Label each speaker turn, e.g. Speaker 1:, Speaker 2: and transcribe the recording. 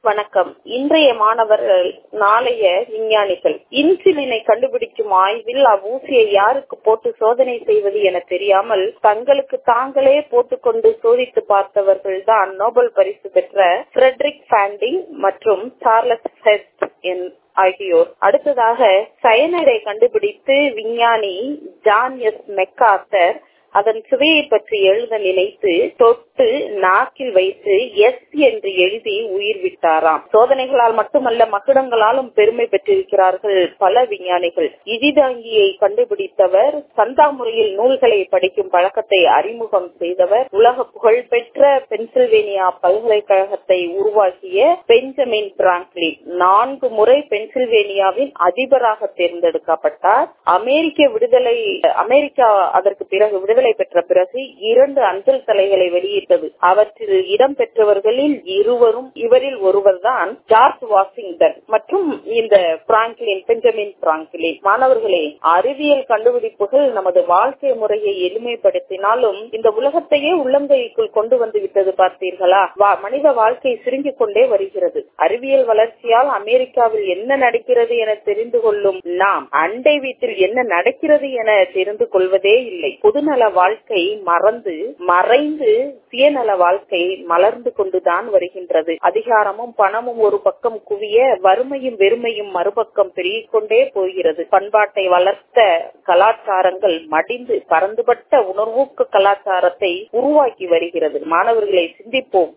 Speaker 1: வணக்கம் இன்றைய மாணவர்கள் நாளைய விஞ்ஞானிகள் இன்சுலினை கண்டுபிடிக்கும் ஆய்வில் அவ்வூசியை யாருக்கு போட்டு சோதனை செய்வது என தெரியாமல் தங்களுக்கு தாங்களே போட்டுக்கொண்டு சோதித்து பார்த்தவர்கள் தான் நோபல் பரிசு பெற்ற ஃபிரெட்ரிக் ஃபேண்டிங் மற்றும் சார்லஸ் ஹெஸ்ட் ஆகியோர் அடுத்ததாக சயனைடை கண்டுபிடித்து விஞ்ஞானி ஜான் எஸ் மெக்கார்த்தர் அதன் சுவையை பற்றி எழுத நினைத்து தொட்டு நாக்கில் வைத்து எஸ் என்று எழுதி உயிர் விட்டாராம் சோதனைகளால் மட்டுமல்ல மகுடங்களாலும் பெருமை பெற்றிருக்கிறார்கள் பல விஞ்ஞானிகள் இடிதாங்கியை கண்டுபிடித்தவர் சந்தா முறையில் நூல்களை படிக்கும் பழக்கத்தை அறிமுகம் செய்தவர் உலக புகழ்பெற்ற பென்சில்வேனியா பல்கலைக்கழகத்தை உருவாக்கிய பெஞ்சமின் பிராங்க்லின் நான்கு முறை பென்சில்வேனியாவின் அதிபராக தேர்ந்தெடுக்கப்பட்டார் அமெரிக்க விடுதலை அமெரிக்கா அதற்கு பிறகு விடுதலை விடுதலை பெற்ற பிறகு இரண்டு அஞ்சல் தலைகளை வெளியிட்டது அவற்றில் இடம் பெற்றவர்களில் இருவரும் இவரில் ஒருவர் தான் ஜார்ஜ் வாஷிங்டன் மற்றும் இந்த பிராங்க்லின் பெஞ்சமின் பிராங்க்லின் மாணவர்களே அறிவியல் கண்டுபிடிப்புகள் நமது வாழ்க்கை முறையை எளிமைப்படுத்தினாலும் இந்த உலகத்தையே உள்ளங்கைக்குள் கொண்டு வந்து விட்டது பார்த்தீர்களா மனித வாழ்க்கை சுருங்கிக் கொண்டே வருகிறது அறிவியல் வளர்ச்சியால் அமெரிக்காவில் என்ன நடக்கிறது என தெரிந்து கொள்ளும் நாம் அண்டை வீட்டில் என்ன நடக்கிறது என தெரிந்து கொள்வதே இல்லை பொதுநல வாழ்க்கை மறந்து மறைந்து சுயநல வாழ்க்கை மலர்ந்து கொண்டுதான் வருகின்றது அதிகாரமும் பணமும் ஒரு பக்கம் குவிய வறுமையும் வெறுமையும் மறுபக்கம் பெருகிக் கொண்டே போகிறது பண்பாட்டை வளர்த்த கலாச்சாரங்கள் மடிந்து பறந்துபட்ட உணர்வூக்க கலாச்சாரத்தை உருவாக்கி வருகிறது மாணவர்களை சிந்திப்போம்